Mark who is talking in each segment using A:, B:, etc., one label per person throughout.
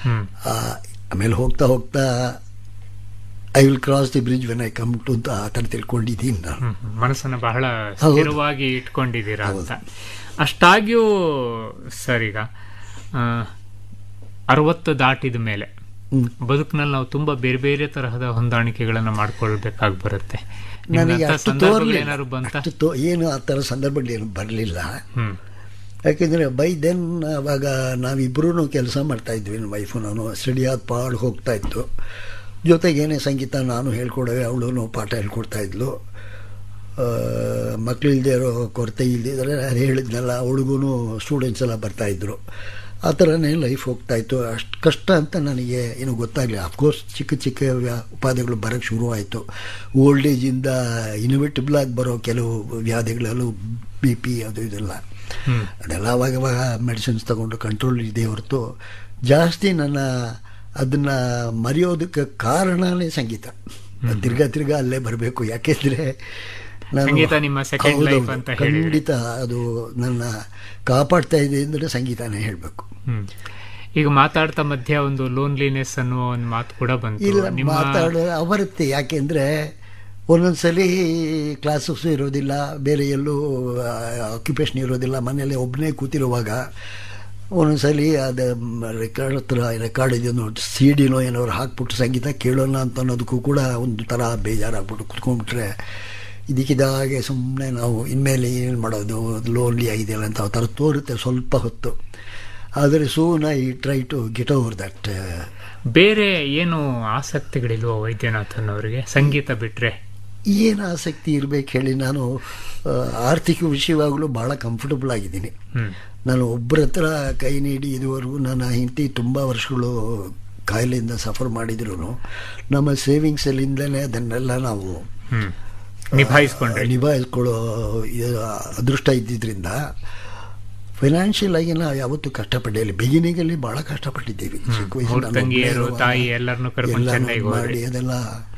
A: ಹ್ಮ್
B: ಆ, ಆಮೇಲೆ ಹೋಗ್ತಾ ಹೋಗ್ತಾ I will cross the bridge when I come to ಅಂತ ಆ ಥರ ತಿಳ್ಕೊಂಡಿದ್ದೀನಿ ನಾನು
A: ಹ್ಮ್, ಹ್ಮ್. ಮನಸ್ಸನ್ನ ಬಹಳ
B: ಹೌದು.
A: ಸ್ಥಿರವಾಗಿ ಇಟ್ಕೊಂಡಿದ್ದೀರಾ ಅಂತ ಅಷ್ಟಾಗ್ಯೂ ಸರ್ ಈಗ ಆ, ಅರವತ್ತು ದಾಟಿದ ಮೇಲೆ
B: ಹ್ಮ್.
A: ಬದುಕಿನಲ್ಲಿ ನಾವು ತುಂಬಾ ಬೇರೆ ಬೇರೆ ತರಹದ ಹೊಂದಾಣಿಕೆಗಳನ್ನ ಮಾಡ್ಕೊಳ್ಬೇಕಾಗಿ ಬರುತ್ತೆ
B: ನನಗೆ
A: ನಿಮ್ಗಂತ
B: ಅಷ್ಟು
A: ಸಂದರ್ಭಗಳು
B: ತೋರಲಿಲ್ಲ
A: ಏನಾದ್ರು ಬಂತ
B: ಅಷ್ಟು ತೋ ಏನು ಆ ಥರ ಸಂದರ್ಭಗಳು ಏನು ಬರಲಿಲ್ಲ
A: ಹ್ಮ್
B: ಯಾಕೆಂದರೆ ಬೈ ದೆನ್ ಅವಾಗ ನಾವಿಬ್ಬರೂ ಕೆಲಸ ಮಾಡ್ತಾ ಇದ್ವಿ ನನ್ನ ವೈಫು ನಾನು ಸ್ಟಡಿ ಆದ ಪಾಡು ಹೋಗ್ತಾ ಇತ್ತು ಜೊತೆಗೆ ಏನೇ ಸಂಗೀತ ನಾನು ಹೇಳ್ಕೊಡುವೆ ಅವಳು ಪಾಠ ಹೇಳ್ಕೊಡ್ತಾ ಇದ್ಲು ಮಕ್ಕಳು ಇಲ್ಲದೆ ಇರೋ ಕೊರತೆ ಇಲ್ಲದಿದ್ರೆ ನಾನು ಹೇಳಿದ್ನಲ್ಲ ಅವಳಿಗೂ ಸ್ಟೂಡೆಂಟ್ಸ್ ಎಲ್ಲ ಬರ್ತಾಯಿದ್ರು ಆ ಥರನೇ ಲೈಫ್ ಹೋಗ್ತಾ ಇತ್ತು ಅಷ್ಟು ಕಷ್ಟ ಅಂತ ನನಗೆ ಏನು ಗೊತ್ತಾಗಲಿಲ್ಲ ಅಫ್ಕೋರ್ಸ್ ಚಿಕ್ಕ ಚಿಕ್ಕ ವ್ಯಾ ಉಪಾಧಿಗಳು ಬರೋಕ್ಕೆ ಶುರುವಾಯಿತು ಓಲ್ಡ್ ಏಜಿಂದ ಇನ್ವಿಟಬಲ್ ಆಗಿ ಬರೋ ಕೆಲವು ವ್ಯಾಧಿಗಳಲ್ಲೂ ಬಿ ಪಿ ಅದು ಇದೆಲ್ಲ
A: ಹ್ಮ್
B: ಅದೆಲ್ಲ ಅವಾಗ ಅವಾಗ ಮೆಡಿಸಿನ್ಸ್ ತಗೊಂಡು ಕಂಟ್ರೋಲ್ ಇದೆ ಹೊರತು ಜಾಸ್ತಿ ನನ್ನ ಅದನ್ನ ಮರೆಯೋದಕ್ಕೆ ಕಾರಣನೇ ಸಂಗೀತ ತಿರ್ಗಾ ತಿರ್ಗಾ ಅಲ್ಲೇ ಬರಬೇಕು ಯಾಕೆಂದ್ರೆ ನಾನು-
A: ಸಂಗೀತ ನಿಮ್ಮ second life
B: ಹೌದೌದು,
A: ಅಂತ ಹೇಳಿದ್ರಿ.
B: ಖಂಡಿತ ಅದು ನನ್ನ ಕಾಪಾಡ್ತಾ ಇದೆ ಅಂದರೆ ಸಂಗೀತನೇ ಹೇಳಬೇಕು
A: ಹ್ಮ್ ಈಗ ಮಾತಾಡ್ತಾ ಮಧ್ಯ ಒಂದು ಲೋನ್ಲಿನೆಸ್ ಅನ್ನುವ ಒಂದು ಮಾತು ಕೂಡ ಬಂತು
B: ಇಲ್ಲ
A: ನಿಮ್ಮ
B: ಮಾತಾಡೋ ಬರುತ್ತೆ ಯಾಕೆಂದರೆ ಒಂದೊಂದ್ಸಲಿ ಕ್ಲಾಸಸ್ ಇರೋದಿಲ್ಲ ಬೇರೆ ಎಲ್ಲೂ ಆಕ್ಯುಪೇಷನ್ ಇರೋದಿಲ್ಲ ಮನೆಯಲ್ಲೇ ಒಬ್ಬನೇ ಕೂತಿರುವಾಗ ಒಂದೊಂದ್ಸಲಿ ಅದು ರೆಕಾರ್ಡ್ ಹತ್ರ ರೆಕಾರ್ಡ್ ಇದೆಯೋ ಸಿ ಡಿನೋ ಏನಾದ್ರು ಹಾಕ್ಬಿಟ್ಟು ಸಂಗೀತ ಕೇಳೋಣ ಅಂತ ಅನ್ನೋದಕ್ಕೂ ಕೂಡ ಒಂದು ಥರ ಬೇಜಾರಾಗ್ಬಿಟ್ಟು ಕುತ್ಕೊಂಡ್ಬಿಟ್ರೆ ಇದಕ್ಕಿದಾಗೆ ಸುಮ್ಮನೆ ನಾವು ಇನ್ಮೇಲೆ ಏನು ಮಾಡೋದು ಲೋನ್ಲಿ ಆಗಿದೆಯಲ್ಲ ಅಂತ ಆ ಥರ ತೋರುತ್ತೆ ಸ್ವಲ್ಪ ಹೊತ್ತು ಆದರೆ soon I try to get over that
A: ಬೇರೆ ಏನು ಆಸಕ್ತಿಗಳಿಲ್ವೋ ವೈದ್ಯನಾಥನ್ ಅವರಿಗೆ ಸಂಗೀತ ಬಿಟ್ರೆ
B: ಏನು ಆಸಕ್ತಿ ಇರಬೇಕು ಹೇಳಿ ನಾನು ಆ, ಆರ್ಥಿಕ ವಿಷಯವಾಗಲೂ ಭಾಳ ಕಂಫರ್ಟಬಲ್ ಆಗಿದ್ದೀನಿ
A: ಹ್ಮ್
B: ನಾನು ಒಬ್ಬರ ಹತ್ರ ಕೈ ನೀಡಿ ಇದುವರೆಗೂ ನನ್ನ ಹೆಂಡತಿ ತುಂಬ ವರ್ಷಗಳು ಕಾಯಿಲೆಯಿಂದ ಸಫರ್ ಮಾಡಿದ್ರು ನಮ್ಮ ಸೇವಿಂಗ್ಸಲ್ಲಿಂದಲೇ ಅದನ್ನೆಲ್ಲ ನಾವು
A: ಹ್ಮ್ ನಿಭಾಯಿಸ್ಕೊಂಡ್ರೆ
B: ನಿಭಾಯಿಸ್ಕೊಳ್ಳೋ ಇದು ಅದೃಷ್ಟ ಇದ್ದಿದ್ದರಿಂದ ಫೈನಾನ್ಷಿಯಲ್ ಆಗಿ ನಾವು ಯಾವತ್ತೂ ಕಷ್ಟಪಟ್ಟಿಲ್ಲ ಬಿಗಿನಿಂಗಲ್ಲಿ ಭಾಳ ಕಷ್ಟಪಟ್ಟಿದ್ದೀವಿ ಚಿಕ್ಕ
A: ಮೂರ್
B: ವಯಸ್ಸಿನಲ್ಲಿ ನಾನು
A: ತಂಗಿಯರು
B: ಒಬ್ಬನೇ
A: ತಾಯಿ
B: ಇರುವಾಗ
A: ಎಲ್ಲರನ್ನು ಕರ್ಕೊಂಡು
B: ಎಲ್ಲನೂ
A: ಚೆನ್ನೈಗೆ ಹೋದ್ರಿ
B: ಮಾಡಿ ಅದೆಲ್ಲ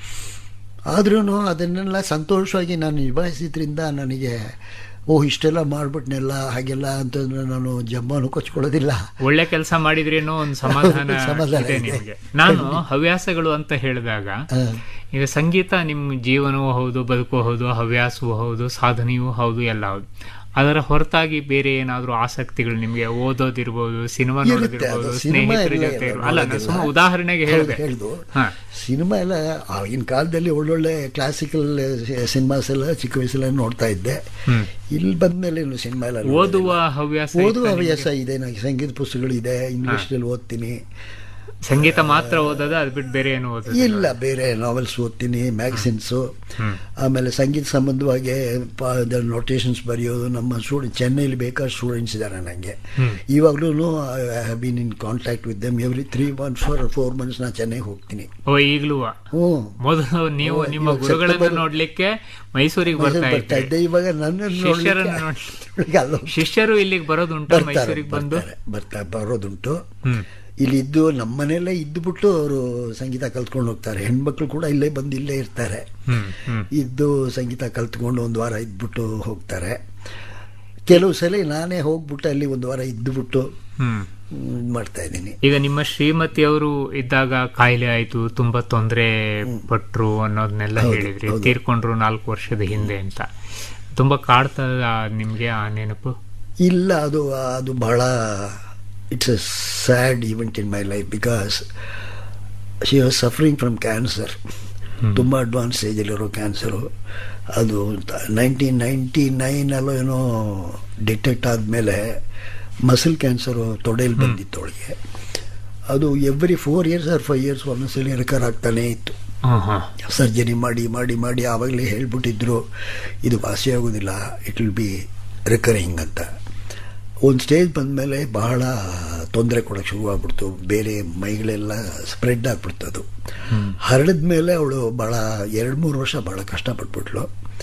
B: ಆದ್ರೂ ಅದನ್ನೆಲ್ಲ ಸಂತೋಷವಾಗಿ ನಾನು ನಿಭಾಯಿಸಿದ್ರಿಂದ ನನಗೆ ಓ ಇಷ್ಟೆಲ್ಲ ಮಾಡ್ಬಿಟ್ನೆಲ್ಲ ಹಾಗೆಲ್ಲ ಅಂತಂದ್ರೆ ನಾನು ಜಮ್ಮನು ಕೊಚ್ಕೊಳ್ಳೋದಿಲ್ಲ
A: ಒಳ್ಳೆ ಕೆಲಸ ಮಾಡಿದ್ರೇನೋ ಒಂದು ಸಮಾಧಾನ
B: ಸಮಾಧಾನ
A: ಇದೆ
B: ಇದೆ.
A: ನಿಮ್ಗೆ ನಾನು ಹವ್ಯಾಸಗಳು ಅಂತ ಹೇಳಿದಾಗ
B: ಆ,
A: ಈಗ ಸಂಗೀತ ನಿಮ್ಮ ಜೀವನವೂ ಹೌದು ಬದುಕು ಹೌದು ಹವ್ಯಾಸವೂ ಹೌದು ಸಾಧನೆಯೂ ಹೌದು ಎಲ್ಲ ಹೌದು ಅದರ ಹೊರತಾಗಿ ಬೇರೆ ಏನಾದ್ರೂ ಆಸಕ್ತಿಗಳು ನಿಮ್ಗೆ ಓದೋದಿರ್ಬೋದು ಸಿನಿಮಾ
B: ಇರುತ್ತೆ
A: ನೋಡೋದಿರ್ಬೋದು
B: ಅದು ಸಿನಿಮಾ
A: ಸ್ನೇಹಿತರ
B: ಎಲ್ಲ
A: ಜೊತೆ
B: ಎಲ್ಲ
A: ಅಲ್ಲ ನಾನು
B: ನೋಡೋದಿಲ್ಲ.
A: ಸುಮ್ಮನೆ ಉದಾಹರಣೆಗೆ
B: ಹೌದು,
A: ಹೇಳಿದೆ
B: ಹೇಳ್ದು
A: ಹಾ
B: ಸಿನಿಮಾ ಎಲ್ಲ ಆಗಿನ ಕಾಲದಲ್ಲಿ ಒಳ್ಳೊಳ್ಳೆ ಕ್ಲಾಸಿಕಲ್ ಸಿನಿಮಾಸ್ ಎಲ್ಲ ಚಿಕ್ಕ ವಯಸ್ಸೆಲ್ಲ ನೋಡ್ತಾ ಇದ್ದೆ
A: ಹ್ಮ್.
B: ಇಲ್ಲಿ ಬಂದ್ಮೇಲೆ ಇನ್ನು ಸಿನಿಮಾ ಎಲ್ಲ ನೋಡೋದಿಲ್ಲ.
A: ಓದುವ ಹವ್ಯಾಸ
B: ಓದುವ
A: ಇತ್ತಾ
B: ಹವ್ಯಾಸ ಇದೆ ನನಗೆ ಸಂಗೀತ ಪುಸ್ತಕಗಳಿದೆ ಇಂಗ್ಲೀಷಲ್ಲಿ ಓದ್ತೀನಿ
A: ನಿಮ್ಗೆ? ಸಂಗೀತ ಮಾತ್ರ ಓದೋದ ಅದ್ ಬಿಟ್ಟು ಬೇರೆ ಏನು ಓದೋದು
B: ಇಲ್ಲ ಬೇರೆ ನಾವೆಲ್ಸ್ ಓದ್ತೀನಿ ಮ್ಯಾಗಝಿನ್ಸು ಆಮೇಲೆ ಸಂಗೀತ ಸಂಬಂಧವಾಗಿ ನೋಟೇಷನ್ಸ್ ಬರೆಯೋದು ನಮ್ಮ ಸ್ಟೂಡೆಂಟ್ ಚೆನ್ನೈಲಿ ಬೇಕಾದ ಸ್ಟೂಡೆಂಟ್ಸ್ ಇದ್ದಾರೆ ನನಗೆ ಇವಾಗಲೂ I have been in contact with them every three months for four months ನಾನು ಚೆನ್ನೈಗೆ ಹೋಗ್ತೀನಿ
A: ಓ ಈಗ್ಲೂ
B: ಹ್ಞೂ
A: ಮೊದಲು ನೀವು
B: ಓ,
A: ನಿಮ್ಮ
B: ಇವಾಗ
A: ಗುರುಗಳನ್ನ
B: ಸೆಪ್ಟೆಂಬರ್-
A: ನೋಡ್ಲಿಕ್ಕೆ ಮೈಸೂರಿಗೆ ಬರ್ತಾ
B: ಬರ್ತಾ
A: ಇದ್ರಿ
B: ಇದ್ದೆ ಇವಾಗ ನನ್ನ
A: ಶಿಷ್ಯರನ್ನ ನೋಡಿ ಶಿಷ್ಯರು ಇಲ್ಲಿಗೆ ಬರೋದುಂಟು
B: ಬರ್ತಾರೆ
A: ಮೈಸೂರಿಗೆ ಬಂದು
B: ಬರ್ತಾರೆ ಬರ್ತಾ ಬರೋದುಂಟು
A: ಹ್ಮ್
B: ಇಲ್ಲಿ ಇದ್ದು ನಮ್ಮ ಮನೆಯಲ್ಲೇ ಇದ್ದುಬಿಟ್ಟು ಅವರು ಸಂಗೀತ ಕಲ್ತ್ಕೊಂಡು ಹೋಗ್ತಾರೆ ಹೆಣ್ಮಕ್ಳು ಕೂಡ ಇಲ್ಲೇ ಬಂದು ಇಲ್ಲೇ ಇರ್ತಾರೆ
A: ಹ್ಮ್ ಹ್ಮ್
B: ಇದ್ದು ಸಂಗೀತ ಕಲ್ತ್ಕೊಂಡು ಒಂದು ವಾರ ಇದ್ಬಿಟ್ಟು ಹೋಗ್ತಾರೆ ಕೆಲವು ಸಲ ನಾನೇ ಹೋಗ್ಬಿಟ್ಟು ಅಲ್ಲಿ ಒಂದು ವಾರ ಇದ್ದುಬಿಟ್ಟು
A: ಹ್ಮ್
B: ಇದ್ ಮಾಡ್ತಾ ಇದ್ದೀನಿ
A: ಈಗ ನಿಮ್ಮ ಶ್ರೀಮತಿಯವರು ಇದ್ದಾಗ ಕಾಯಿಲೆ ಆಯ್ತು ತುಂಬಾ ತೊಂದರೆ ಪಟ್ರು ಅನ್ನೋದನ್ನೆಲ್ಲ
B: ಹೌದು,
A: ಹೇಳಿದ್ರಿ
B: ಹೌದು.
A: ತೀರ್ಕೊಂಡ್ರು ನಾಲ್ಕು ವರ್ಷದ ಹಿಂದೆ ಅಂತ ತುಂಬಾ ಕಾಡ್ತದ ನಿಮ್ಗೆ ಆ ನೆನಪು
B: ಇಲ್ಲ ಅದು ಅದು ಬಹಳ it's a sad event in my life because she was suffering from cancer ತುಂಬ ಅಡ್ವಾನ್ಸ್ ಸ್ಟೇಜಲ್ಲಿರೋ ಕ್ಯಾನ್ಸರು ಅದು ನೈನ್ಟೀನ್ ನೈಂಟಿ ನೈನಲ್ಲೋ ಏನೋ ಡಿಟೆಕ್ಟ್ ಆದಮೇಲೆ ಮಸಲ್ ಕ್ಯಾನ್ಸರು ತೊಡೆಯಲ್ಲಿ ಬಂದಿತ್ತು ಅವಳಿಗೆ ಅದು every four years or five years ಒಂದೊಂದ್ಸಲಿ ರಿಕವರ್ ಆಗ್ತಾನೇ ಇತ್ತು
A: ಹ್ಮ್ ಹ್ಮ್
B: ಸರ್ಜರಿ ಮಾಡಿ ಮಾಡಿ ಮಾಡಿ ಆವಾಗಲೇ ಹೇಳ್ಬಿಟ್ಟಿದ್ರು ಇದು ವಾಸಿ ಆಗೋದಿಲ್ಲ ಇಟ್ ವಿಲ್ ಬಿ ರಿಕರಿಂಗ್ ಅಂತ ಒಂದು ಸ್ಟೇಜ್ ಬಂದಮೇಲೆ ಬಹಳ ತೊಂದರೆ ಕೊಡೋಕ್ಕೆ ಶುರುವಾಗ್ಬಿಡ್ತು ಬೇರೆ ಮೈಗಳೆಲ್ಲ ಸ್ಪ್ರೆಡ್ ಆಗ್ಬಿಡ್ತು ಅದು ಹರಡಿದ ಮೇಲೆ ಅವಳು ಭಾಳ ಎರಡು ಮೂರು ವರ್ಷ ಭಾಳ ಕಷ್ಟಪಟ್ಬಿಟ್ಲು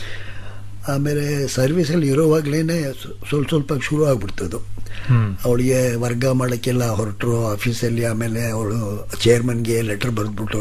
B: ಆಮೇಲೆ ಸರ್ವಿಸಲ್ಲಿ ಇರೋವಾಗಲೇ ಸ್ವಲ್ಪ ಸ್ವಲ್ಪ ಶುರು ಆಗ್ಬಿಡ್ತದು
A: ಹ್ಮ್
B: ಅವಳಿಗೆ ವರ್ಗ ಮಾಡೋಕ್ಕೆಲ್ಲ ಹೊರಟರು ಆಫೀಸಲ್ಲಿ ಆಮೇಲೆ ಅವಳು ಚೇರ್ಮನ್ಗೆ ಲೆಟರ್ ಬರೆದ್ಬಿಟ್ಟು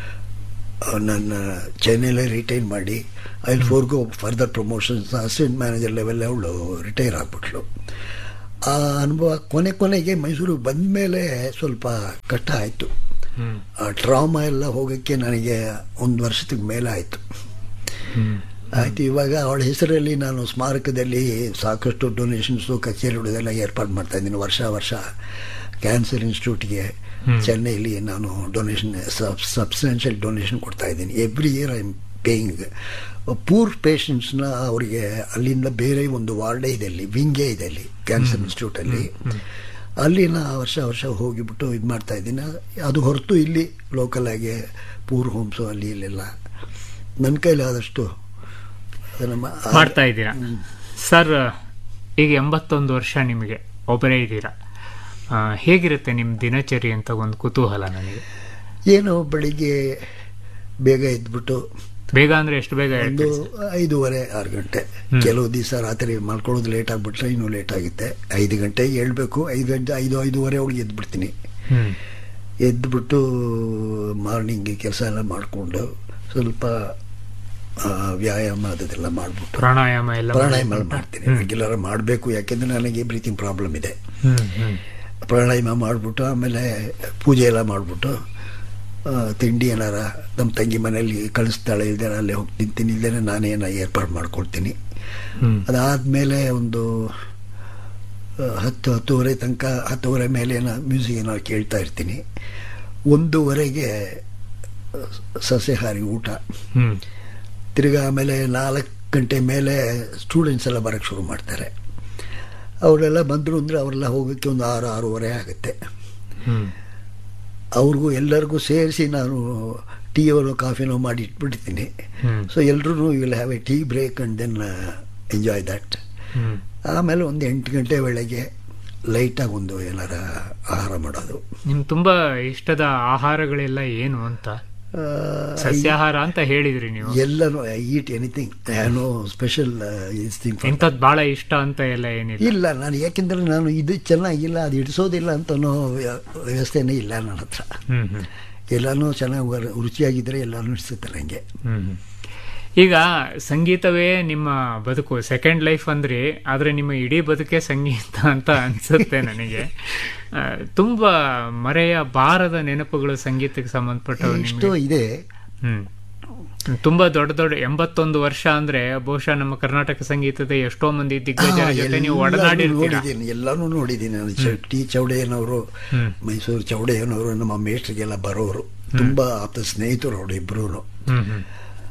B: ನನ್ನ ಚೆನ್ನೈಲೇ ರಿಟೈನ್ ಮಾಡಿ I forgo further promotions assistant manager level ಅವಳು ರಿಟೈರ್ ಆಗ್ಬಿಟ್ಲು ಆ ಅನುಭವ ಕೊನೆ ಕೊನೆಗೆ ಮೈಸೂರಿಗೆ ಬಂದ ಮೇಲೆ ಸ್ವಲ್ಪ ಕಷ್ಟ ಆಯಿತು
A: ಹ್ಮ್
B: ಆ ಟ್ರಾಮಾ ಎಲ್ಲ ಹೋಗೋಕ್ಕೆ ನನಗೆ ಒಂದು ವರ್ಷದ ಮೇಲೆ ಆಯಿತು
A: ಹ್ಮ್
B: ಆಯಿತು ಇವಾಗ ಅವಳ ಹೆಸರಲ್ಲಿ ನಾನು ಸ್ಮಾರಕದಲ್ಲಿ ಸಾಕಷ್ಟು ಡೊನೇಷನ್ಸು ಕಚೇರಿಗಳೆಲ್ಲ ಏರ್ಪಾಡು ಮಾಡ್ತಾ ಇದ್ದೀನಿ ವರ್ಷ ವರ್ಷ ಕ್ಯಾನ್ಸರ್ ಇನ್ಸ್ಟಿಟ್ಯೂಟ್ಗೆ ಚೆನ್ನೈಲಿ ನಾನು ಡೊನೇಷನ್ ಸಬ್ ಸಬ್ಸ್ಟಾನ್ಷಿಯಲ್ ಡೊನೇಷನ್ ಕೊಡ್ತಾ ಇದ್ದೀನಿ every year I am paying poor ಪೇಷಂಟ್ಸ್ನ ಅವರಿಗೆ ಅಲ್ಲಿಂದ ಬೇರೆ ಒಂದು ವಾರ್ಡೇ ಇದೆ ಅಲ್ಲಿ ವಿಂಗೇ ಇದೆ ಅಲ್ಲಿ ಕ್ಯಾನ್ಸರ್ ಇನ್ಸ್ಟಿಟ್ಯೂಟಲ್ಲಿ ಅಲ್ಲಿ ನಾ ವರ್ಷ ವರ್ಷ ಹೋಗಿಬಿಟ್ಟು ಇದು ಮಾಡ್ತಾ ಇದ್ದೀನಿ ಅದು ಹೊರತು ಇಲ್ಲಿ ಲೋಕಲ್ ಆಗಿ ಪೂರ್ ಹೋಮ್ಸು ಅಲ್ಲಿ ಇಲ್ಲೆಲ್ಲ ನನ್ನ ಕೈಲಾದಷ್ಟು ನಮ್ಮ
A: ಮಾಡ್ತಾ ಇದ್ದೀರಾ ಸರ್ ಈಗ ಎಂಬತ್ತೊಂದು ವರ್ಷ ನಿಮಗೆ ಒಬ್ಬರೇ ಇದ್ದೀರಾ ಆ, ಹೇಗಿರುತ್ತೆ ನಿಮ್ಮ ದಿನಚರಿ ಅಂತ ಒಂದು ಕುತೂಹಲ ನನಗೆ
B: ಏನು ಬೆಳಿಗ್ಗೆ ಬೇಗ ಎದ್ಬಿಟ್ಟು
A: ಬೇಗ ಅಂದ್ರೆ ಎಷ್ಟು ಬೇಗ
B: ಒಂದು
A: ಹೇಳ್ತೀರಿ
B: ಐದೂವರೆ ಆರು ಗಂಟೆ ಕೆಲವು ದಿವಸ ರಾತ್ರಿ ಮಲ್ಕೊಳ್ಳೋದು ಲೇಟ್ ಆಗಿಬಿಟ್ರೆ ಇನ್ನೂ ಲೇಟ್ ಆಗುತ್ತೆ ಐದು ಗಂಟೆಗೆ ಹೇಳ್ಬೇಕು ಐದು ಗಂಟೆ ಐದು ಐದೂವರೆ ಒಳಗೆ ಎದ್ಬಿಡ್ತೀನಿ
A: ಹ್ಮ್
B: ಎದ್ಬಿಟ್ಟು ಮಾರ್ನಿಂಗ್ ಕೆಲಸ ಎಲ್ಲ ಮಾಡಿಕೊಂಡು ಸ್ವಲ್ಪ ಆ, ವ್ಯಾಯಾಮ ಅದೆಲ್ಲ ಮಾಡಿಬಿಟ್ಟು
A: ಪ್ರಾಣಾಯಾಮ ಎಲ್ಲ
B: ಪ್ರಾಣಾಯಾಮ ಮಾಡ್ತೀನಿ ರೆಗ್ಯುಲರ್ ಮಾಡಬೇಕು ಯಾಕೆಂದರೆ ನನಗೆ ಬ್ರೀತಿಂಗ್ ಪ್ರಾಬ್ಲಮ್ ಇದೆ
A: ಹ್ಮ್ ಹ್ಮ್
B: ಪ್ರಾಣಾಯಾಮ ಮಾಡಿಬಿಟ್ಟು ಆಮೇಲೆ ಪೂಜೆ ಎಲ್ಲ ಮಾಡಿಬಿಟ್ಟು ತಿಂಡಿ ಏನಾರ ನಮ್ಮ ತಂಗಿ ಮನೆಯಲ್ಲಿ ಕಳಿಸ್ತಾಳೆ ಇಲ್ದೇನೆ ಅಲ್ಲೇ ಹೋಗಿ ತಿಂತೀನಿ ಇಲ್ದೇನೆ ನಾನೇನ ಏರ್ಪಾಡು ಮಾಡ್ಕೊಳ್ತೀನಿ
A: ಹ್ಮ್
B: ಅದಾದಮೇಲೆ ಒಂದು ಆ, ಹತ್ತು ಹತ್ತುವರೆ ತನಕ ಹತ್ತುವರೆ ಮೇಲೆ ಏನೋ ಮ್ಯೂಸಿಕ್ ಏನೋ ಕೇಳ್ತಾ ಇರ್ತೀನಿ ಒಂದೂವರೆಗೆ ಆ, ಸಸ್ಯಾಹಾರಿ ಊಟ
A: ಹ್ಮ್
B: ತಿರ್ಗಾ ಆಮೇಲೆ ನಾಲ್ಕು ಗಂಟೆ ಮೇಲೆ ಸ್ಟೂಡೆಂಟ್ಸ್ ಎಲ್ಲ ಬರೋಕ್ಕೆ ಶುರು ಮಾಡ್ತಾರೆ ಅವರೆಲ್ಲ ಬಂದರು ಅಂದರೆ ಅವರೆಲ್ಲ ಹೋಗೋಕ್ಕೆ ಒಂದು ಆರು ಆರೂವರೆ ಆಗುತ್ತೆ
A: ಹ್ಮ್
B: ಅವ್ರಿಗೂ ಎಲ್ಲರಿಗೂ ಸೇರಿಸಿ ನಾನು ಟೀಯೋ ಕಾಫಿನೋ ಮಾಡಿ ಇಟ್ಬಿಡ್ತೀನಿ
A: ಹ್ಮ್
B: ಸೊ ಎಲ್ಲರೂ will have a tea break and then enjoy that
A: hmm
B: ಆಮೇಲೆ ಒಂದು ಎಂಟು ಗಂಟೆ ವೇಳೆಗೆ ಲೈಟಾಗಿ ಒಂದು ಏನಾರ ಆಹಾರ ಮಾಡೋದು
A: ನಿಮ್ ತುಂಬಾ ಇಷ್ಟದ ಆಹಾರಗಳೆಲ್ಲ ಏನು ಅಂತ
B: ಆ,
A: ಸಸ್ಯಾಹಾರ ಅಂತ ಹೇಳಿದ್ರಿ ನೀವು
B: ಎಲ್ಲನೂ eat anything no special is thing
A: ಇಂಥದ್ದು ಬಹಳ ಇಷ್ಟ ಅಂತ ಎಲ್ಲ ಏನಿಲ್ಲ
B: ಇಲ್ಲ ನಾನು ಯಾಕೆಂದರೆ ನಾನು ಇದು ಚೆನ್ನಾಗಿಲ್ಲ ಅದು ಇಡಿಸೋದಿಲ್ಲ ಅಂತ ಅನ್ನೋ ವ್ಯ- ವ್ಯವಸ್ಥೆನೇ ಇಲ್ಲ ನನ್ನ ಹತ್ರ
A: ಹ್ಮ್ ಹ್ಮ್
B: ಎಲ್ಲನೂ ಚೆನ್ನಾಗಿ ವರ- ರುಚಿಯಾಗಿದ್ದರೆ ಎಲ್ಲನೂ ಇಡಿಸುತ್ತೆ ನನಗೆ
A: ಹ್ಮ್ ಹ್ಮ್. ಈಗ ಸಂಗೀತವೇ ನಿಮ್ಮ ಬದುಕು ಸೆಕೆಂಡ್ ಲೈಫ್ ಅಂದ್ರೆ ಆದ್ರೆ ನಿಮ್ಮ ಇಡೀ ಬದುಕೇ ಸಂಗೀತ ಅಂತ ಅನ್ಸುತ್ತೆ ನನಗೆ ಆ, ತುಂಬಾ ಮರೆಯ ಬಾರದ ನೆನಪುಗಳು ಸಂಗೀತಕ್ಕೆ ಸಂಬಂಧಪಟ್ಟವು
B: ಇಷ್ಟು
A: ನಿಮ್ಗೆ
B: ಇದೆ
A: ಹ್ಮ್ ತುಂಬಾ ದೊಡ್ಡ ದೊಡ್ಡ ಎಂಬತ್ತೊಂದು ವರ್ಷ ಅಂದ್ರೆ ಬಹುಶಃ ನಮ್ಮ ಕರ್ನಾಟಕ ಸಂಗೀತದ ಎಷ್ಟೋ ಮಂದಿ ದಿಗ್ಗಜರ
B: ಹಾ,
A: ಜೊತೆ ನೀವು
B: ಎಲ್ಲಾನು
A: ಒಡನಾಡಿರ್ತೀರಾ
B: ನೋಡಿದ್ದೀನಿ ಎಲ್ಲಾನು ನೋಡಿದ್ದೀನಿ ನಾನು ಚ- ಟಿ ಚೌಡಯ್ಯನವರು
A: ಹ್ಮ್.
B: ಮೈಸೂರು ಚೌಡಯ್ಯನವರು ನಮ್ಮ ಮೇಷ್ಟ್ರಿಗೆಲ್ಲ ಬರೋರು ತುಂಬಾ ಆಪ್ತ ಸ್ನೇಹಿತರು ಅವರು ಇಬ್ರು
A: ಹ್ಮ್ ಹ್ಮ್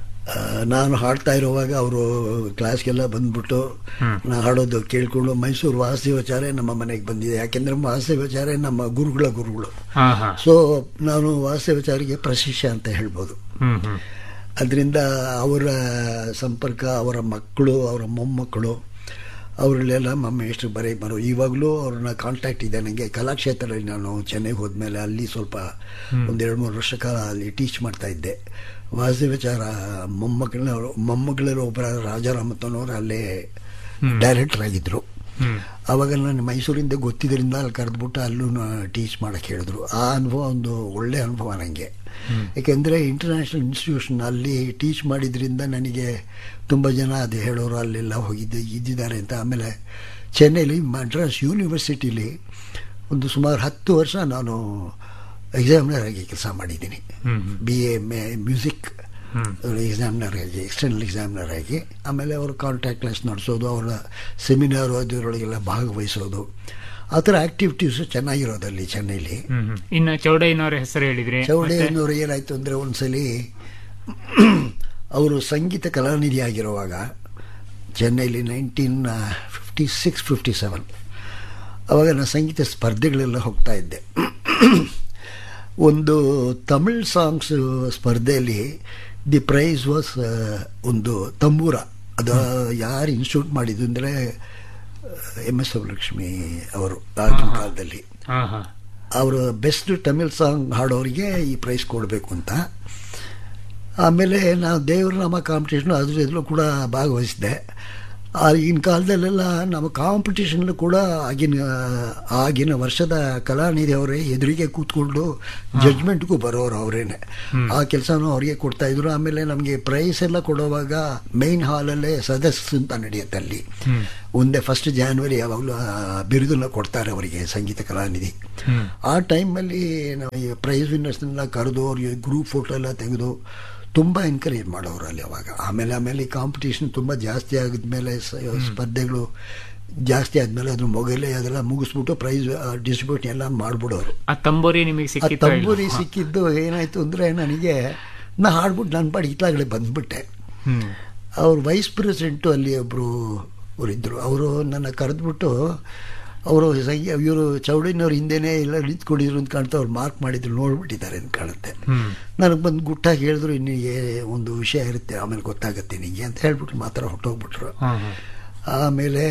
B: ನಾನು ಹಾಡ್ತಾ ಇರುವಾಗ ಅವರು ಕ್ಲಾಸ್ಗೆಲ್ಲ ಬಂದ್ಬಿಟ್ಟು
A: ಹ್ಮ್.
B: ನಾ ಹಾಡೋದು ಕೇಳ್ಕೊಂಡು ಮೈಸೂರು ವಾಸುದೇವಾಚಾರ್ಯ ನಮ್ಮ ಮನೆಗೆ ಬಂದಿದೆ ಯಾಕೆಂದ್ರೆ ವಾಸುದೇವಾಚಾರ್ಯ ನಮ್ಮ ಗುರುಗಳ ಗುರುಗಳು
A: ಹಾ ಹಾ
B: ಸೊ ನಾನು ವಾಸುದೇವಾಚಾರ್ಯಗೆ ಪ್ರಶಿಷ್ಯ ಅಂತ ಹೇಳ್ಬೋದು
A: ಹ್ಮ್ ಹ್ಮ್
B: ಅದರಿಂದ ಅವರ ಸಂಪರ್ಕ ಅವರ ಮಕ್ಕಳು ಅವರ ಮೊಮ್ಮಕ್ಕಳು ಅವರಲ್ಲೆಲ್ಲ ನಮ್ಮ ಎಷ್ಟು ಬರೀ ಬರೋ ಇವಾಗಲೂ ಅವ್ರನ್ನ ಕಾಂಟ್ಯಾಕ್ಟ್ ಇದೆ ನನಗೆ ಕಲಾಕ್ಷೇತ್ರದಲ್ಲಿ ನಾನು ಚೆನ್ನೈಗೆ ಹೋದ್ಮೇಲೆ ಅಲ್ಲಿ ಸ್ವಲ್ಪ ಒಂದೆರಡು ಮೂರು ವರ್ಷ ಕಾಲ ಅಲ್ಲಿ ಟೀಚ್ ಮಾಡ್ತಾ ಇದ್ದೆ ವಾಸುದೇವಾಚಾರ ಮೊಮ್ಮಕ್ಕಳನ್ನ ಮೊಮ್ಮಕ್ಕಳಲ್ಲಿ ಒಬ್ಬರ ರಾಜಾರಾಮತ್ತನವರು ಅಲ್ಲೇ ಡೈರೆಕ್ಟರ್ ಆಗಿದ್ದರು
A: ಹ್ಮ್
B: ಆವಾಗ ನಾನು ಮೈಸೂರಿಂದ ಗೊತ್ತಿದ್ದರಿಂದ ಅಲ್ಲಿ ಕರೆದ್ಬಿಟ್ಟು ಅಲ್ಲೂ ಟೀಚ್ ಮಾಡೋಕ್ಕೆ ಹೇಳಿದ್ರು ಆ ಅನುಭವ ಒಂದು ಒಳ್ಳೆ ಅನುಭವ ನನಗೆ ಯಾಕೆಂದರೆ ಇಂಟರ್ನ್ಯಾಷನಲ್ ಇನ್ಸ್ಟಿಟ್ಯೂಷನ್ ಅಲ್ಲಿ ಟೀಚ್ ಮಾಡಿದ್ರಿಂದ ನನಗೆ ತುಂಬ ಜನ ಅದು ಹೇಳೋರು ಅಲ್ಲೆಲ್ಲ ಹೋಗಿದ್ದೆ ಇದ್ದಿದ್ದಾರೆ ಅಂತ ಆಮೇಲೆ ಚೆನ್ನೈಲಿ ಮಡ್ರಾಸ್ ಯೂನಿವರ್ಸಿಟಿಲಿ ಒಂದು ಸುಮಾರು ಹತ್ತು ವರ್ಷ ನಾನು ಎಕ್ಸಾಮಿನರ್ ಆಗಿ ಕೆಲಸ ಮಾಡಿದ್ದೀನಿ
A: hmm
B: B A music
A: hmm
B: examiner ಆಗಿ ಎಕ್ಸ್ಟರ್ನಲ್ ಎಕ್ಸಾಮಿನರ್ ಆಗಿ ಆಮೇಲೆ ಅವರು ಕಾಂಟ್ಯಾಕ್ಟ್ ಕ್ಲಾಸ್ ನಡೆಸೋದು ಅವರ ಸೆಮಿನಾರು ಅದರೊಳಗೆಲ್ಲ ಭಾಗವಹಿಸೋದು ಆ ಥರ ಆ್ಯಕ್ಟಿವಿಟೀಸು ಚೆನ್ನಾಗಿರೋದಲ್ಲಿ ಚೆನ್ನೈಲಿ
A: ಹ್ಮ್ ಹ್ಮ್. ಇನ್ನು ಚೌಡಯ್ಯನವರ ಹೆಸರು ಹೇಳಿದ್ರೆ
B: ಚೌಡಯ್ಯನವರು ಏನಾಯಿತು ಅಂದರೆ ಒಂದ್ಸಲಿ ಅವರು ಸಂಗೀತ ಕಲಾನಿಧಿ ಆಗಿರುವಾಗ ಚೆನ್ನೈಲಿ nineteen fifty six fifty seven ಅವಾಗ ನಾನು ಸಂಗೀತ ಸ್ಪರ್ಧೆಗಳೆಲ್ಲ ಹೋಗ್ತಾ ಇದ್ದೆ ಒಂದು ತಮಿಳ್ ಸಾಂಗ್ಸ್ ಸ್ಪರ್ಧೆಯಲ್ಲಿ ದಿ ಪ್ರೈಸ್ ವಾಸ್ ಒಂದು ತಂಬೂರ ಅದು ಯಾರು ಇನ್ಸ್ಟಿಟ್ಯೂಟ್ ಮಾಡಿದ್ದು ಅಂದರೆ ಎಮ್ ಎಸ್ ಲಕ್ಷ್ಮಿ ಅವರು ಆಗಿನ ಕಾಲದಲ್ಲಿ
A: ಹಾ ಹಾ
B: ಅವರು ಬೆಸ್ಟ್ ತಮಿಳ್ ಸಾಂಗ್ ಹಾಡೋರಿಗೆ ಈ ಪ್ರೈಸ್ ಕೊಡಬೇಕು ಅಂತ ಆಮೇಲೆ ನಾವು ದೇವ್ರ ನಾಮ ಕಾಂಪಿಟೇಷನ್ ಅದ್ರ ಎದುರು ಕೂಡ ಭಾಗವಹಿಸಿದೆ ಆಗಿನ ಕಾಲದಲ್ಲೆಲ್ಲ ನಮ್ಮ ಕಾಂಪಿಟೇಷನ್ ಕೂಡ ಆಗಿನ ಆಗಿನ ವರ್ಷದ ಕಲಾನಿಧಿ ಅವರೇ ಎದುರಿಗೆ ಕೂತ್ಕೊಂಡು ಜಡ್ಜ್ಮೆಂಟ್ಗೂ ಬರೋರು ಅವರೇನೆ ಆ ಕೆಲಸನೂ ಅವ್ರಿಗೆ ಕೊಡ್ತಾ ಇದ್ರು ಆಮೇಲೆ ನಮಗೆ ಪ್ರೈಸ್ ಎಲ್ಲ ಕೊಡುವಾಗ ಮೈನ್ ಹಾಲಲ್ಲೇ ಸದಸ್ಯ ಅಂತ ನಡೆಯುತ್ತೆ ಅಲ್ಲಿ ಒಂದೇ ಫಸ್ಟ್ ಜಾನ್ವರಿ ಯಾವಾಗಲೂ ಆ ಬಿರುದನ್ನ ಕೊಡ್ತಾರೆ ಅವರಿಗೆ ಸಂಗೀತ ಕಲಾನಿಧಿ ಆ ಟೈಮಲ್ಲಿ ನಾವು ಈ ಪ್ರೈಸ್ ವಿನ್ನರ್ಸ್ನೆಲ್ಲ ಕರೆದು ಅವ್ರಿಗೆ ಗ್ರೂಪ್ ಫೋಟೋ ಎಲ್ಲ ತೆಗೆದು ತುಂಬ ಎನ್ಕರೇಜ್ ಮಾಡೋರು ಅಲ್ಲಿ ಅವಾಗ ಆಮೇಲೆ ಆಮೇಲೆ ಕಾಂಪಿಟೇಷನ್ ತುಂಬ ಜಾಸ್ತಿ ಆಗಿದ್ಮೇಲೆ ಸ- ಸ್ಪರ್ಧೆಗಳು ಜಾಸ್ತಿ ಆದಮೇಲೆ ಅದ್ರ ಮೊಗಲೇ ಅದೆಲ್ಲ ಮುಗಿಸ್ಬಿಟ್ಟು ಪ್ರೈಸ್ ಡಿಸ್ಟ್ರಿಬ್ಯೂಟ್ ಎಲ್ಲ ಮಾಡಿಬಿಡೋರು
A: ಆ ತಂಬೋರಿ ನಿಮಗೆ
B: ಆ
A: ಸಿಕ್ಕಿತ್ತು
B: ತಂಬೂರಿ ಸಿಕ್ಕಿದ್ದು ಏನಾಯ್ತು ಅಂದರೆ ನನಗೆ ನಾ ಹಾಡ್ಬಿಟ್ಟು ನನ್ನ ಪಾಡಿ ಇತ್ಲಾಗಲೇ ಬಂದ್ಬಿಟ್ಟೆ
A: ಹ್ಮ್
B: ಅವ್ರ ವೈಸ್ ಪ್ರೆಸಿಡೆಂಟು ಅಲ್ಲಿ ಒಬ್ಬರು ಅವರಿದ್ದರು ಅವರು ನನ್ನ ಕರೆದ್ಬಿಟ್ಟು ಅವರು ಇವರು ಚೌಡಿನವ್ರ ಹಿಂದೆನೇ ಎಲ್ಲ ನಿಂತ್ಕೊಂಡಿದ್ರು ಅಂತ ಕಾಣ್ತಾ ಅವ್ರು ಮಾರ್ಕ್ ಮಾಡಿದ್ರು ನೋಡ್ಬಿಟ್ಟಿದ್ದಾರೆ ಅಂತ ಕಾಣುತ್ತೆ
A: ಹ್ಮ್
B: ನನಗೆ ಬಂದು ಗುಟ್ಟಾಗಿ ಹೇಳಿದ್ರು ನಿನಗೆ ಒಂದು ವಿಷಯ ಇರುತ್ತೆ ಆಮೇಲೆ ಗೊತ್ತಾಗುತ್ತೆ ನಿನಗೆ ಅಂತ ಹೇಳ್ಬಿಟ್ಟು ಮಾತ್ರ ಹೊಟ್ಟೋಗ್ಬಿಟ್ರು
A: ಹಾ ಹಾ
B: ಆಮೇಲೆ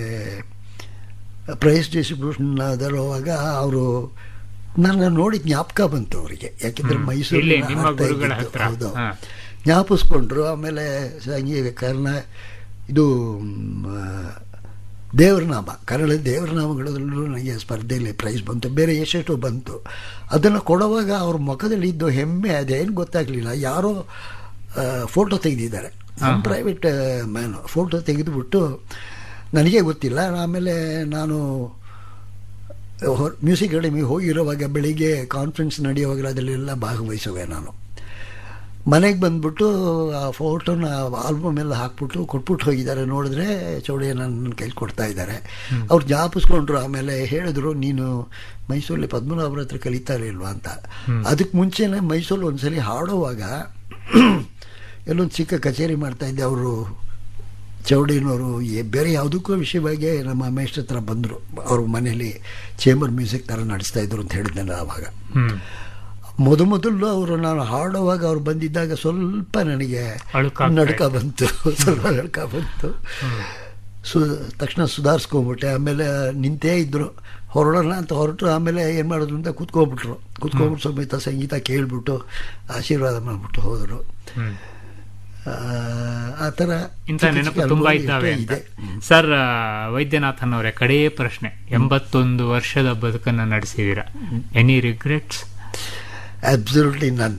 B: ಪ್ರೈಸ್ ಡಿಸ್ಟ್ರಿಬ್ಯೂಷನ್ ಅದರುವಾಗ ಅವರು ನನ್ನ ನೋಡಿ ಜ್ಞಾಪಕ ಬಂತು ಅವರಿಗೆ ಯಾಕೆಂದ್ರೆ
A: ಇಲ್ಲಿ
B: ಮೈಸೂರಲ್ಲಿ
A: ನಿಮ್ಮ
B: ಆಡ್ತಾ
A: ಗುರುಗಳ
B: ಇದ್ದಿದ್ದು.
A: ಹತ್ರ.
B: ಹೌದು
A: ಹಾ.
B: ಜ್ಞಾಪಿಸ್ಕೊಂಡ್ರು ಆಮೇಲೆ ಸಂಗೀತ ಕಾರಣ ಇದು ಮ್, ದೇವ್ರ ನಾಮ ಕನ್ನಡ ದೇವ್ರ ನಾಮಗಳಲ್ಲೂ ನನಗೆ ಸ್ಪರ್ಧೆಯಲ್ಲಿ ಪ್ರೈಸ್ ಬಂತು ಬೇರೆ ಎಷ್ಟೆಷ್ಟು ಬಂತು ಅದನ್ನು ಕೊಡುವಾಗ ಅವ್ರ ಮುಖದಲ್ಲಿ ಇದ್ದು ಹೆಮ್ಮೆ ಅದೇನು ಗೊತ್ತಾಗಲಿಲ್ಲ ಯಾರೋ ಫೋಟೋ ತೆಗೆದಿದ್ದಾರೆ ನಮ್ಮ ಪ್ರೈವೇಟ್ ಮ್ಯಾನು ಫೋಟೋ ತೆಗೆದುಬಿಟ್ಟು ನನಗೆ ಗೊತ್ತಿಲ್ಲ ಆಮೇಲೆ ನಾನು ಮ್ಯೂಸಿಕ್ ಅಕಾಡೆಮಿಗೆ ಹೋಗಿರುವಾಗ ಬೆಳಿಗ್ಗೆ ಕಾನ್ಫರೆನ್ಸ್ ನಡೆಯುವಾಗ ಅದರಲ್ಲೆಲ್ಲ ಭಾಗವಹಿಸುವೆ ನಾನು ಮನೆಗೆ ಬಂದ್ಬಿಟ್ಟು ಆ ಫೋಟೋನ ಆಲ್ಬಮ್ ಎಲ್ಲ ಹಾಕ್ಬಿಟ್ಟು ಕೊಟ್ಬಿಟ್ಟು ಹೋಗಿದ್ದಾರೆ ನೋಡಿದ್ರೆ ಚೌಡಿಯ ನನ್ನ ಕೈಲಿ ಕೊಡ್ತಾ ಇದ್ದಾರೆ ಅವ್ರು ಜ್ಞಾಪಿಸ್ಕೊಂಡ್ರು ಆಮೇಲೆ ಹೇಳಿದ್ರು ನೀನು ಮೈಸೂರಲ್ಲಿ ಪದ್ಮನಾಭರ ಹತ್ರ ಕಲಿತಾ ಇಲ್ವಾ ಅಂತ ಅದಕ್ಕೆ ಮುಂಚೆನೇ ಮೈಸೂರಲ್ಲಿ ಒಂದ್ಸಲಿ ಹಾಡುವಾಗ ಎಲ್ಲೊಂದು ಚಿಕ್ಕ ಕಚೇರಿ ಮಾಡ್ತಾ ಇದ್ದೆ ಅವರು ಚೌಡಿನವರು ಏ- ಬೇರೆ ಯಾವುದಕ್ಕೂ ವಿಷಯವಾಗಿ ನಮ್ಮ ಮೇಷ್ಟ್ರ ಹತ್ರ ಬಂದರು ಅವ್ರ ಮನೆಯಲ್ಲಿ ಚೇಂಬರ್ ಮ್ಯೂಸಿಕ್ ಥರ ನಡೆಸ್ತಾ ಇದ್ರು ಅಂತ ಹೇಳಿದ್ನಲ್ಲ ಆವಾಗ
A: ಹ್ಮ್
B: ಮೊದ ಮೊದಲು ಅವರು ನಾನು ಹಾಡುವಾಗ ಅವ್ರು ಬಂದಿದ್ದಾಗ ಸ್ವಲ್ಪ ನನಗೆ
A: ಅಳುಕಾಗ್ತಾ
B: ನಡ್ಕ ಬಂತು ಸ್ವಲ್ಪ ನಡ್ಕ ಬಂತು ಸು ತಕ್ಷಣ ಸುಧಾರಿಸ್ಕೊಂಬಿಟ್ಟೆ ಆಮೇಲೆ ನಿಂತೇ ಇದ್ರು ಹೊರಡೋಣ ಅಂತ ಹೊರಟು ಆಮೇಲೆ ಏನು ಮಾಡೋದು ಅಂತ ಕೂತ್ಕೊಂಡ್ಬಿಟ್ರು ಕೂತ್ಕೊಂಡ್ಬಿಟ್ಟು ಸಮೇತ ಸಂಗೀತ ಕೇಳ್ಬಿಟ್ಟು ಆಶೀರ್ವಾದ ಮಾಡಿಬಿಟ್ಟು ಹೋದರು
A: ಹ್ಮ್
B: ಆ, ಆ ಥರ
A: ಇಂಥ
B: ಚಿಕ್ಕ
A: ನೆನಪು
B: ಚಿಕ್ಕ
A: ತುಂಬಾ
B: ಅನುಭವ
A: ಇದ್ದಾವೆ
B: ಎಷ್ಟೋ
A: ಅಂತ
B: ಇದೆ
A: ಸರ್ ಆ, ವೈದ್ಯನಾಥನ್ ಅವರೇ ಕಡೆಯೇ ಪ್ರಶ್ನೆ ಎಂಬತ್ತೊಂದು ವರ್ಷದ ಬದುಕನ್ನ ನಡೆಸಿದೀರ ಎನಿ ರಿಗ್ರೆಟ್ಸ್
B: ಅಬ್ಸಲ್ಯೂಟ್ಲಿ ನನ್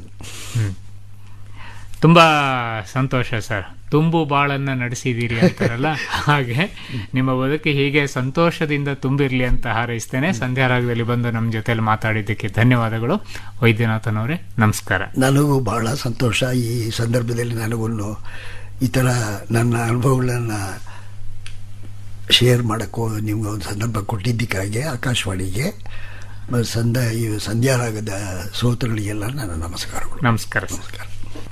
A: ತುಂಬಾ ಸಂತೋಷ ಸರ್ ತುಂಬು ಬಾಳನ್ನ ನಡೆಸಿದ್ದೀರಿ ಅಂತಾರಲ್ಲ ಹಾಗೆ ನಿಮ್ಮ ಬದುಕು ಹೀಗೆ ಸಂತೋಷದಿಂದ ತುಂಬಿರ್ಲಿ ಅಂತ ಹಾರೈಸ್ತೇನೆ ಸಂಧ್ಯಾ ರಾಗದಲ್ಲಿ ಬಂದು ನಮ್ಮ ಜೊತೆಲಿ ಮಾತಾಡಿದ್ದಕ್ಕೆ ಧನ್ಯವಾದಗಳು ವೈದ್ಯನಾಥನ್ ಅವರೇ ನಮಸ್ಕಾರ
B: ನನಗೂ ಬಹಳ ಸಂತೋಷ ಈ ಸಂದರ್ಭದಲ್ಲಿ ನನಗೂ ಈ ಥರ ನನ್ನ ಅನುಭವಗಳನ್ನು ಶೇರ್ ಮಾಡೋಕ್ಕೂ ನಿಮ್ಗೆ ಒಂದು ಸಂದರ್ಭ ಕೊಟ್ಟಿದ್ದಕ್ಕಾಗಿ ಆಕಾಶವಾಣಿಗೆ ಮತ್ತು ಸಂಧ್ಯ ಈ ಸಂಧ್ಯಾರಾಗದ ಶ್ರೋತೃಗಳಿಗೆಲ್ಲ ನನ್ನ ನಮಸ್ಕಾರಗಳು
A: ನಮಸ್ಕಾರ ಸರ್
B: ನಮಸ್ಕಾರ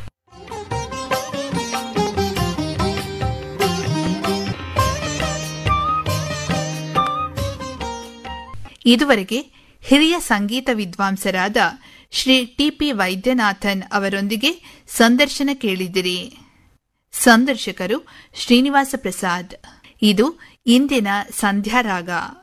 C: ಇದುವರೆಗೆ ಹಿರಿಯ ಸಂಗೀತ ವಿದ್ವಾಂಸರಾದ ಶ್ರೀ ಟಿಪಿ ವೈದ್ಯನಾಥನ್ ಅವರೊಂದಿಗೆ ಸಂದರ್ಶನ ಕೇಳಿದಿರಿ ಸಂದರ್ಶಕರು ಶ್ರೀನಿವಾಸ ಪ್ರಸಾದ್ ಇದು ಇಂದಿನ ಸಂಧ್ಯಾರಾಗ